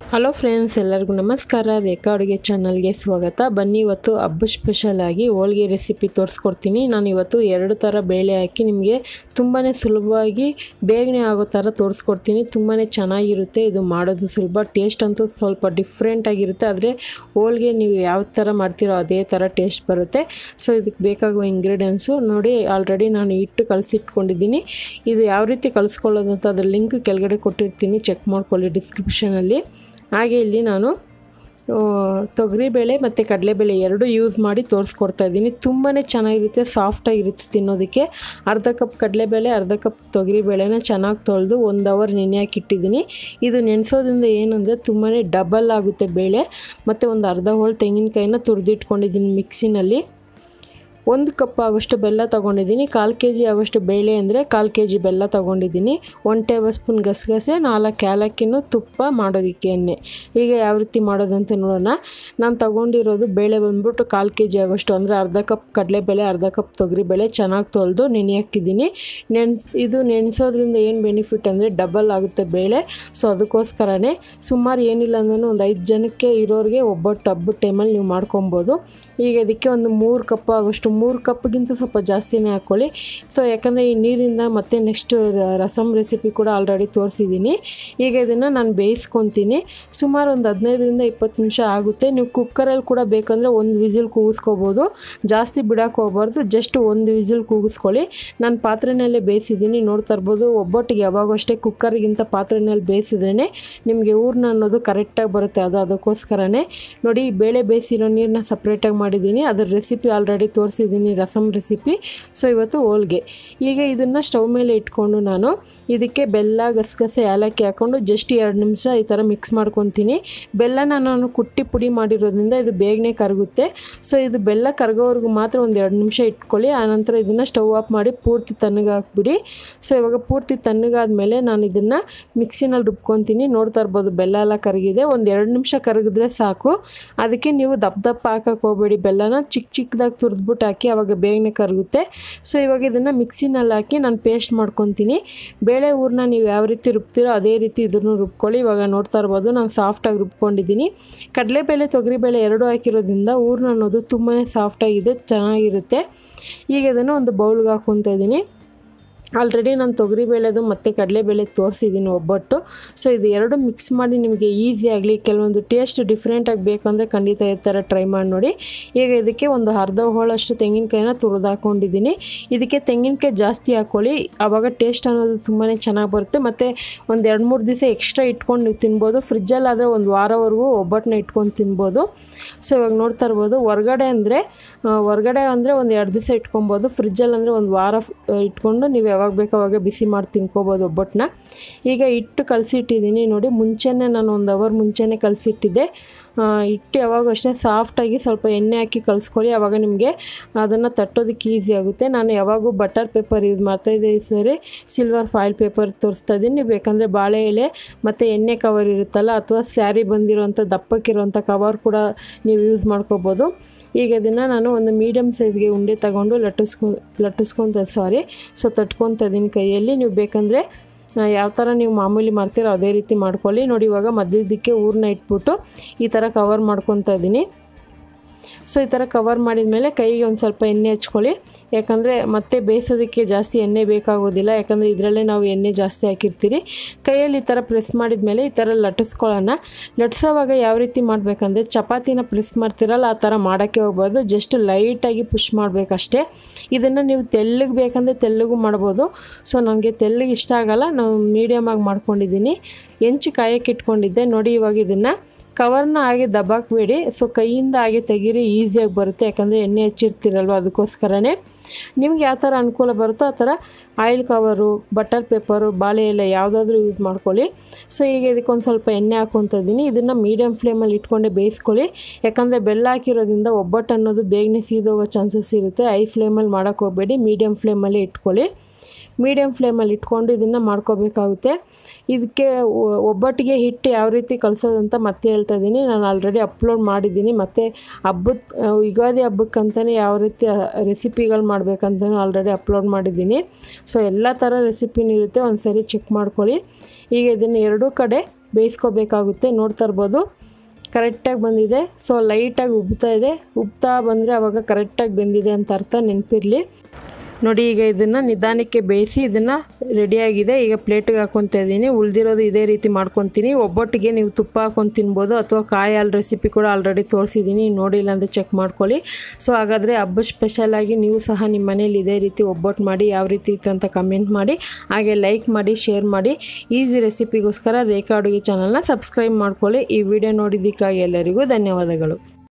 hello friends ಎಲ್ಲರಿಗೂ ನಮಸ್ಕಾರ ರೇಖಾ ಅಡುಗೆ ಚಾನಲ್ಗೆ ಸ್ವಾಗತ ಬನ್ನಿ ಇವತ್ತು ಹಬ್ಬ ಸ್ಪೆಷಲ್ ಆಗಿ ಹೋಳಿಗೆ ರೆಸಿಪಿ ತೋರಿಸ್ಕೊಡ್ತೀನಿ ನಾನು ಇವತ್ತು ಎರಡು ಥರ ಬೇಳೆ ಹಾಕಿ ನಿಮಗೆ ತುಂಬಾ ಸುಲಭವಾಗಿ ಬೇಗನೆ ಆಗೋ ಥರ ತೋರಿಸ್ಕೊಡ್ತೀನಿ ತುಂಬಾ ಚೆನ್ನಾಗಿರುತ್ತೆ ಇದು ಮಾಡೋದು ಸುಲಭ ಟೇಸ್ಟ್ ಅಂತೂ ಸ್ವಲ್ಪ ಡಿಫ್ರೆಂಟ್ ಆಗಿರುತ್ತೆ ಆದರೆ ಹೋಳಿಗೆ ನೀವು ಯಾವ ಥರ ಮಾಡ್ತೀರೋ ಅದೇ ಥರ ಟೇಸ್ಟ್ ಬರುತ್ತೆ ಸೊ ಇದಕ್ಕೆ ಬೇಕಾಗುವ ಇಂಗ್ರೀಡಿಯೆಂಟ್ಸು ನೋಡಿ ಆಲ್ರೆಡಿ ನಾನು ಹಿಟ್ಟು ಕಲಸಿಟ್ಕೊಂಡಿದ್ದೀನಿ ಇದು ಯಾವ ರೀತಿ ಕಲಿಸ್ಕೊಳ್ಳೋದು ಅಂತ ಅದ್ರ ಲಿಂಕ್ ಕೆಳಗಡೆ ಕೊಟ್ಟಿರ್ತೀನಿ ಚೆಕ್ ಮಾಡ್ಕೊಳ್ಳಿ ಡಿಸ್ಕ್ರಿಪ್ಷನಲ್ಲಿ ಹಾಗೆ ಇಲ್ಲಿ ನಾನು ತೊಗರಿಬೇಳೆ ಮತ್ತು ಕಡಲೆಬೇಳೆ ಎರಡೂ ಯೂಸ್ ಮಾಡಿ ತೋರಿಸ್ಕೊಡ್ತಾ ಇದ್ದೀನಿ ತುಂಬಾ ಚೆನ್ನಾಗಿರುತ್ತೆ ಸಾಫ್ಟಾಗಿರುತ್ತೆ ತಿನ್ನೋದಕ್ಕೆ ಅರ್ಧ ಕಪ್ ಕಡಲೆಬೇಳೆ ಅರ್ಧ ಕಪ್ ತೊಗರಿಬೇಳೆನ ಚೆನ್ನಾಗಿ ತೊಳೆದು ಒಂದು ಅವರ್ ನೆನೆ ಹಾಕಿಟ್ಟಿದ್ದೀನಿ ಇದು ನೆನೆಸೋದ್ರಿಂದ ಏನಂದರೆ ತುಂಬಾ ಡಬಲ್ ಆಗುತ್ತೆ ಬೇಳೆ ಮತ್ತು ಒಂದು ಅರ್ಧ ಹೋಳು ತೆಂಗಿನಕಾಯಿನ ತುರಿದಿಟ್ಕೊಂಡಿದ್ದೀನಿ ಮಿಕ್ಸಿನಲ್ಲಿ ಒಂದು ಕಪ್ ಆಗೋಷ್ಟು ಬೆಲ್ಲ ತೊಗೊಂಡಿದ್ದೀನಿ ಕಾಲು ಕೆ ಜಿ ಆಗೋಷ್ಟು ಬೇಳೆ ಅಂದರೆ ಕಾಲು ಕೆ ಜಿ ಬೆಲ್ಲ ತೊಗೊಂಡಿದ್ದೀನಿ ಒನ್ ಟೇಬಲ್ ಸ್ಪೂನ್ ಗಸಗಸೆ ನಾಲ್ಕು ಏಲಕ್ಕಿನೂ ತುಪ್ಪ ಮಾಡೋದಕ್ಕೆ ಎಣ್ಣೆ ಈಗ ಯಾವ ರೀತಿ ಮಾಡೋದಂತ ನೋಡೋಣ ನಾನು ತೊಗೊಂಡಿರೋದು ಬೇಳೆ ಬಂದ್ಬಿಟ್ಟು ಕಾಲು ಕೆ ಜಿ ಆಗೋಷ್ಟು ಅಂದರೆ ಅರ್ಧ ಕಪ್ ಕಡಲೆಬೇಳೆ ಅರ್ಧ ಕಪ್ ತೊಗರಿಬೇಳೆ ಚೆನ್ನಾಗಿ ತೊಳೆದು ನೆನೆ ಹಾಕಿದ್ದೀನಿ ನೆನ್ಸ್ ಇದು ನೆನೆಸೋದ್ರಿಂದ ಏನು ಬೆನಿಫಿಟ್ ಅಂದರೆ ಡಬಲ್ ಆಗುತ್ತೆ ಬೇಳೆ ಸೊ ಅದಕ್ಕೋಸ್ಕರನೇ ಸುಮಾರು ಏನಿಲ್ಲ ಅಂದ್ರೂ ಒಂದು ಐದು ಜನಕ್ಕೆ ಇರೋರಿಗೆ ಒಬ್ಬಟ್ಟು ಹಬ್ಬದ ಟೈಮಲ್ಲಿ ನೀವು ಮಾಡ್ಕೊಬೋದು ಈಗ ಇದಕ್ಕೆ ಒಂದು ಮೂರು ಕಪ್ ಆಗೋಷ್ಟು ಮೂರು ಕಪ್ಗಿಂತ ಸ್ವಲ್ಪ ಜಾಸ್ತಿನೇ ಹಾಕ್ಕೊಳ್ಳಿ ಸೊ ಯಾಕಂದರೆ ಈ ನೀರಿಂದ ಮತ್ತೆ ನೆಕ್ಸ್ಟ್ ರಸಮ್ ರೆಸಿಪಿ ಕೂಡ ಆಲ್ರೆಡಿ ತೋರಿಸಿದ್ದೀನಿ ಈಗ ಇದನ್ನು ನಾನು ಬೇಯಿಸ್ಕೊತೀನಿ ಸುಮಾರು ಒಂದು ಹದಿನೈದರಿಂದ ಇಪ್ಪತ್ತು ನಿಮಿಷ ಆಗುತ್ತೆ ನೀವು ಕುಕ್ಕರಲ್ಲಿ ಕೂಡ ಬೇಕಂದರೆ ಒಂದು ವಿಸಿಲ್ ಕೂಗಿಸ್ಕೋಬೋದು ಜಾಸ್ತಿ ಬಿಡೋಕೆ ಹೋಗ್ಬಾರ್ದು ಜಸ್ಟ್ ಒಂದು ವಿಸಿಲ್ ಕೂಗಿಸ್ಕೊಳ್ಳಿ ನಾನು ಪಾತ್ರೆನಲ್ಲೇ ಬೇಯಿಸಿದ್ದೀನಿ ನೋಡ್ತಾ ಇರ್ಬೋದು ಒಬ್ಬಟ್ಟಿಗೆ ಯಾವಾಗೂ ಅಷ್ಟೇ ಕುಕ್ಕರ್ಗಿಂತ ಪಾತ್ರೆನಲ್ಲಿ ಬೇಯಿಸಿದ್ರೇ ನಿಮಗೆ ಊರ್ನ ಅನ್ನೋದು ಕರೆಕ್ಟಾಗಿ ಬರುತ್ತೆ ಅದು ಅದಕ್ಕೋಸ್ಕರನೇ ನೋಡಿ ಬೇಳೆ ಬೇಯಿಸಿರೋ ನೀರನ್ನ ಸಪ್ರೇಟಾಗಿ ಮಾಡಿದ್ದೀನಿ ಅದ್ರ ರೆಸಿಪಿ ಆಲ್ರೆಡಿ ತೋರಿಸಿದ್ದೀನಿ ರಸಮ್ ರೆಸಿಪಿ ಸೊ ಇವತ್ತು ಹೋಳಿಗೆ ಈಗ ಇದನ್ನು ಸ್ಟವ್ ಮೇಲೆ ಇಟ್ಕೊಂಡು ನಾನು ಇದಕ್ಕೆ ಬೆಲ್ಲ ಗಸಗಸೆ ಏಲಕ್ಕಿ ಹಾಕ್ಕೊಂಡು ಜಸ್ಟ್ ಎರಡು ನಿಮಿಷ ಈ ಥರ ಮಿಕ್ಸ್ ಮಾಡ್ಕೊತೀನಿ ಬೆಲ್ಲನ ನಾನು ಕುಟ್ಟಿ ಪುಡಿ ಮಾಡಿರೋದ್ರಿಂದ ಇದು ಬೇಗನೆ ಕರಗುತ್ತೆ ಸೊ ಇದು ಬೆಲ್ಲ ಕರಗೋವರೆಗೂ ಮಾತ್ರ ಒಂದು ಎರಡು ನಿಮಿಷ ಇಟ್ಕೊಳ್ಳಿ ಆನಂತರ ಇದನ್ನು ಸ್ಟವ್ ಆಫ್ ಮಾಡಿ ಪೂರ್ತಿ ತಣ್ಣಗೆ ಹಾಕ್ಬಿಡಿ ಸೊ ಇವಾಗ ಪೂರ್ತಿ ತಣ್ಣಗಾದ್ಮೇಲೆ ನಾನು ಇದನ್ನು ಮಿಕ್ಸಿನಲ್ಲಿ ರುಬ್ಕೊತೀನಿ ನೋಡ್ತಾ ಇರ್ಬೋದು ಬೆಲ್ಲ ಎಲ್ಲ ಕರಗಿದೆ ಒಂದು ಎರಡು ನಿಮಿಷ ಕರಗಿದ್ರೆ ಸಾಕು ಅದಕ್ಕೆ ನೀವು ದಪ್ಪ ದಪ್ಪ ಹಾಕಕ್ಕೆ ಹೋಗಬೇಡಿ ಬೆಲ್ಲನ ಚಿಕ್ಕ ಚಿಕ್ಕದಾಗಿ ತುರಿದ್ಬಿಟ್ಟು ಹಾಕಿ ಆವಾಗ ಬೇಗನೆ ಕರಗುತ್ತೆ ಸೊ ಇವಾಗ ಇದನ್ನು ಮಿಕ್ಸಿನಲ್ಲಿ ಹಾಕಿ ನಾನು ಪೇಸ್ಟ್ ಮಾಡ್ಕೊತೀನಿ ಬೇಳೆ ಊರನ್ನ ನೀವು ಯಾವ ರೀತಿ ರುಬ್ತೀರೋ ಅದೇ ರೀತಿ ಇದನ್ನು ರುಬ್ಕೊಳ್ಳಿ ಇವಾಗ ನೋಡ್ತಾ ಇರ್ಬೋದು ನಾನು ಸಾಫ್ಟಾಗಿ ರುಬ್ಕೊಂಡಿದ್ದೀನಿ ಕಡಲೆಬೇಳೆ ತೊಗರಿಬೇಳೆ ಎರಡೂ ಹಾಕಿರೋದ್ರಿಂದ ಊರ್ನ ಅನ್ನೋದು ತುಂಬಾ ಸಾಫ್ಟಾಗಿದೆ ಚೆನ್ನಾಗಿರುತ್ತೆ ಈಗ ಇದನ್ನು ಒಂದು ಬೌಲ್ಗೆ ಹಾಕ್ಕೊತಾ ಇದ್ದೀನಿ ಆಲ್ರೆಡಿ ನಾನು ತೊಗರಿಬೇಳೆದು ಮತ್ತು ಕಡಲೆಬೇಳೆ ತೋರಿಸಿದ್ದೀನಿ ಒಬ್ಬಟ್ಟು ಸೊ ಇದು ಎರಡು ಮಿಕ್ಸ್ ಮಾಡಿ ನಿಮಗೆ ಈಸಿ ಆಗಲಿ ಕೆಲವೊಂದು ಟೇಸ್ಟ್ ಡಿಫ್ರೆಂಟಾಗಿ ಬೇಕಂದರೆ ಖಂಡಿತ ಈ ಥರ ಟ್ರೈ ಮಾಡಿ ನೋಡಿ ಈಗ ಇದಕ್ಕೆ ಒಂದು ಅರ್ಧ ಹೋಳಷ್ಟು ತೆಂಗಿನಕಾಯಿನ ತುರಿದು ಹಾಕ್ಕೊಂಡಿದ್ದೀನಿ ಇದಕ್ಕೆ ತೆಂಗಿನಕಾಯಿ ಜಾಸ್ತಿ ಹಾಕ್ಕೊಳ್ಳಿ ಆವಾಗ ಟೇಸ್ಟ್ ಅನ್ನೋದು ತುಂಬಾ ಚೆನ್ನಾಗಿ ಬರುತ್ತೆ ಮತ್ತು ಒಂದು ಎರಡು ಮೂರು ದಿವಸ ಎಕ್ಸ್ಟ್ರಾ ಇಟ್ಕೊಂಡು ನೀವು ತಿನ್ಬೋದು ಫ್ರಿಜ್ಜಲ್ಲಾದರೆ ಒಂದು ವಾರವರೆಗೂ ಒಬ್ಬಟ್ಟನ್ನ ಇಟ್ಕೊಂಡು ತಿನ್ಬೋದು ಸೊ ಇವಾಗ ನೋಡ್ತಾ ಇರ್ಬೋದು ಹೊರ್ಗಡೆ ಅಂದರೆ ಹೊರ್ಗಡೆ ಅಂದರೆ ಒಂದು ಎರಡು ದಿವಸ ಇಟ್ಕೊಬೋದು ಫ್ರಿಜ್ಜಲ್ಲಿ ಅಂದರೆ ಒಂದು ವಾರ ಇಟ್ಕೊಂಡು ನೀವು ಯಾವಾಗ ಬೇಕು ಅವಾಗ ಬಿಸಿ ಮಾಡಿ ತಿನ್ಕೋಬೋದು ಒಬ್ಬಟ್ಟನ್ನ ಈಗ ಹಿಟ್ಟು ಕಲಸಿಟ್ಟಿದ್ದೀನಿ ನೋಡಿ ಮುಂಚೆನೇ ನಾನು ಒಂದು ಅವರ್ ಮುಂಚೆನೇ ಕಲಸಿಟ್ಟಿದ್ದೆ ಹಿಟ್ಟು ಯಾವಾಗ ಅಷ್ಟೇ ಸಾಫ್ಟಾಗಿ ಸ್ವಲ್ಪ ಎಣ್ಣೆ ಹಾಕಿ ಕಲಿಸ್ಕೊಳ್ಳಿ ಆವಾಗ ನಿಮಗೆ ಅದನ್ನು ತಟ್ಟೋದಕ್ಕೆ ಈಸಿ ಆಗುತ್ತೆ ನಾನು ಯಾವಾಗೂ ಬಟರ್ ಪೇಪರ್ ಯೂಸ್ ಮಾಡ್ತಾಯಿದ್ದೆ ಈ ಸರಿ ಸಿಲ್ವರ್ ಫಾಯಿಲ್ ಪೇಪರ್ ತೋರಿಸ್ತಾ ಇದ್ದೀನಿ ನೀವು ಬೇಕಂದರೆ ಬಾಳೆ ಎಲೆ ಮತ್ತು ಎಣ್ಣೆ ಕವರ್ ಇರುತ್ತಲ್ಲ ಅಥವಾ ಸ್ಯಾರಿ ಬಂದಿರೋಂಥ ದಪ್ಪಕ್ಕಿರೋಂಥ ಕವರ್ ಕೂಡ ನೀವು ಯೂಸ್ ಮಾಡ್ಕೋಬೋದು ಈಗ ಇದನ್ನು ನಾನು ಒಂದು ಮೀಡಿಯಮ್ ಸೈಜ್ಗೆ ಉಂಡೆ ತಗೊಂಡು ಲಟ್ಟಿಸ್ಕೊ ಲಟ್ಟಿಸ್ಕೊತ ಸಾರಿ ಸೊ ತಟ್ಕೊತ ಇದ್ದೀನಿ ಕೈಯಲ್ಲಿ ನೀವು ಬೇಕಂದರೆ ಯಾವ ಥರ ನೀವು ಮಾಮೂಲಿ ಮಾಡ್ತೀರೋ ಅದೇ ರೀತಿ ಮಾಡ್ಕೊಳ್ಳಿ ನೋಡಿ ಇವಾಗ ಮಧ್ಯದಕ್ಕೆ ಊರನ್ನ ಇಟ್ಬಿಟ್ಟು ಈ ಥರ ಕವರ್ ಮಾಡ್ಕೊತಾ ಇದ್ದೀನಿ ಸೊ ಈ ಥರ ಕವರ್ ಮಾಡಿದ ಮೇಲೆ ಕೈಗೆ ಒಂದು ಸ್ವಲ್ಪ ಎಣ್ಣೆ ಹಚ್ಕೊಳ್ಳಿ ಯಾಕಂದರೆ ಮತ್ತೆ ಬೇಯಿಸೋದಕ್ಕೆ ಜಾಸ್ತಿ ಎಣ್ಣೆ ಬೇಕಾಗೋದಿಲ್ಲ ಯಾಕಂದರೆ ಇದರಲ್ಲೇ ನಾವು ಎಣ್ಣೆ ಜಾಸ್ತಿ ಹಾಕಿರ್ತೀರಿ ಕೈಯಲ್ಲಿ ಈ ಥರ ಪ್ರೆಸ್ ಮಾಡಿದ ಮೇಲೆ ಈ ಥರ ಲಟ್ಟಿಸ್ಕೊಳ್ಳೋಣ ಲಟ್ಸೋವಾಗ ಯಾವ ರೀತಿ ಮಾಡಬೇಕಂದ್ರೆ ಚಪಾತಿನ ಪ್ರೆಸ್ ಮಾಡ್ತಿರಲ್ಲ ಆ ಥರ ಮಾಡೋಕ್ಕೆ ಹೋಗ್ಬಾರ್ದು ಜಸ್ಟ್ ಲೈಟಾಗಿ ಪುಷ್ ಮಾಡಬೇಕಷ್ಟೇ ಇದನ್ನು ನೀವು ತೆಳ್ಳಗೆ ಬೇಕಂದರೆ ತೆಳ್ಳಗೂ ಮಾಡ್ಬೋದು ಸೊ ನನಗೆ ತೆಳ್ಳಗೆ ಇಷ್ಟ ಆಗಲ್ಲ ನಾವು ಮೀಡಿಯಮಾಗಿ ಮಾಡ್ಕೊಂಡಿದ್ದೀನಿ ಹೆಂಚು ಕಾಯಕ್ಕೆ ಇಟ್ಕೊಂಡಿದ್ದೆ ನೋಡಿ ಇವಾಗ ಇದನ್ನು ಕವರ್ನ ಹಾಗೆ ದಬ್ಬಾಕಬೇಡಿ ಸೊ ಕೈಯಿಂದ ಹಾಗೆ ತೆಗೀರಿ ಈಸಿಯಾಗಿ ಬರುತ್ತೆ ಯಾಕಂದರೆ ಎಣ್ಣೆ ಹಚ್ಚಿರ್ತೀರಲ್ವ ಅದಕ್ಕೋಸ್ಕರನೇ ನಿಮ್ಗೆ ಯಾವ ಥರ ಅನುಕೂಲ ಬರುತ್ತೋ ಆ ಥರ ಆಯಿಲ್ ಕವರು ಬಟರ್ ಪೇಪರು ಬಾಳೆ ಎಲೆ ಯಾವುದಾದ್ರೂ ಯೂಸ್ ಮಾಡ್ಕೊಳ್ಳಿ ಸೊ ಈಗ ಇದಕ್ಕೊಂದು ಸ್ವಲ್ಪ ಎಣ್ಣೆ ಹಾಕ್ಕೊತ ಇದ್ದೀನಿ ಇದನ್ನು ಮೀಡಿಯಮ್ ಫ್ಲೇಮಲ್ಲಿ ಇಟ್ಕೊಂಡೆ ಬೇಯಿಸ್ಕೊಳ್ಳಿ ಯಾಕಂದರೆ ಬೆಲ್ಲ ಹಾಕಿರೋದ್ರಿಂದ ಒಬ್ಬಟ್ಟು ಅನ್ನೋದು ಬೇಗನೆ ಸೀದೋಗೋ ಚಾನ್ಸಸ್ ಇರುತ್ತೆ ಐ ಫ್ಲೇಮಲ್ಲಿ ಮಾಡೋಕ್ಕೆ ಹೋಗಬೇಡಿ ಮೀಡಿಯಮ್ ಫ್ಲೇಮಲ್ಲಿ ಇಟ್ಕೊಳ್ಳಿ ಮೀಡಿಯಮ್ ಫ್ಲೇಮಲ್ಲಿ ಇಟ್ಕೊಂಡು ಇದನ್ನು ಮಾಡ್ಕೋಬೇಕಾಗುತ್ತೆ ಇದಕ್ಕೆ ಒಬ್ಬಟ್ಟಿಗೆ ಹಿಟ್ಟು ಯಾವ ರೀತಿ ಕಲಿಸೋದು ಅಂತ ಮತ್ತೆ ಹೇಳ್ತಾ ಇದ್ದೀನಿ ನಾನು ಆಲ್ರೆಡಿ ಅಪ್ಲೋಡ್ ಮಾಡಿದ್ದೀನಿ ಮತ್ತು ಹಬ್ಬದ ಯುಗಾದಿ ಹಬ್ಬಕ್ಕಂತಲೇ ಯಾವ ರೀತಿ ರೆಸಿಪಿಗಳು ಮಾಡಬೇಕಂತಲೂ ಆಲ್ರೆಡಿ ಅಪ್ಲೋಡ್ ಮಾಡಿದ್ದೀನಿ ಸೊ ಎಲ್ಲ ಥರ ರೆಸಿಪಿನೂ ಇರುತ್ತೆ ಒಂದು ಸರಿ ಚೆಕ್ ಮಾಡ್ಕೊಳ್ಳಿ ಈಗ ಇದನ್ನು ಎರಡೂ ಕಡೆ ಬೇಯಿಸ್ಕೋಬೇಕಾಗುತ್ತೆ ನೋಡ್ತಾ ಇರ್ಬೋದು ಕರೆಕ್ಟಾಗಿ ಬಂದಿದೆ ಸೊ ಲೈಟಾಗಿ ಉಬ್ತಾ ಇದೆ ಉಬ್ತಾ ಬಂದರೆ ಆವಾಗ ಕರೆಕ್ಟಾಗಿ ಬೆಂದಿದೆ ಅಂತ ಅರ್ಥ ನೆನಪಿರಲಿ ನೋಡಿ ಈಗ ಇದನ್ನು ನಿಧಾನಕ್ಕೆ ಬೇಯಿಸಿ ಇದನ್ನು ರೆಡಿಯಾಗಿದೆ ಈಗ ಪ್ಲೇಟಿಗೆ ಹಾಕ್ಕೊತಾ ಇದ್ದೀನಿ ಉಳಿದಿರೋದು ಇದೇ ರೀತಿ ಮಾಡ್ಕೊತೀನಿ ಒಬ್ಬೊಟ್ಟಿಗೆ ನೀವು ತುಪ್ಪ ಹಾಕೊಂಡು ತಿನ್ಬೋದು ಅಥವಾ ಕಾಯಿ ಹಾಲು ರೆಸಿಪಿ ಕೂಡ ಆಲ್ರೆಡಿ ತೋರಿಸಿದ್ದೀನಿ ನೋಡಿಲ್ಲ ಅಂದರೆ ಚೆಕ್ ಮಾಡ್ಕೊಳ್ಳಿ ಸೊ ಹಾಗಾದರೆ ಹಬ್ಬ ಸ್ಪೆಷಲಾಗಿ ನೀವು ಸಹ ನಿಮ್ಮ ಮನೇಲಿ ಇದೇ ರೀತಿ ಒಬ್ಬಟ್ಟು ಮಾಡಿ ಯಾವ ರೀತಿ ಇತ್ತು ಅಂತ ಕಮೆಂಟ್ ಮಾಡಿ ಹಾಗೆ ಲೈಕ್ ಮಾಡಿ ಶೇರ್ ಮಾಡಿ ಈಸಿ ರೆಸಿಪಿಗೋಸ್ಕರ ರೇಖಾ ಅಡುಗೆ ಚಾನಲ್ನ ಸಬ್ಸ್ಕ್ರೈಬ್ ಮಾಡ್ಕೊಳ್ಳಿ ಈ ವಿಡಿಯೋ ನೋಡಿದ್ದಕ್ಕಾಗಿ ಎಲ್ಲರಿಗೂ ಧನ್ಯವಾದಗಳು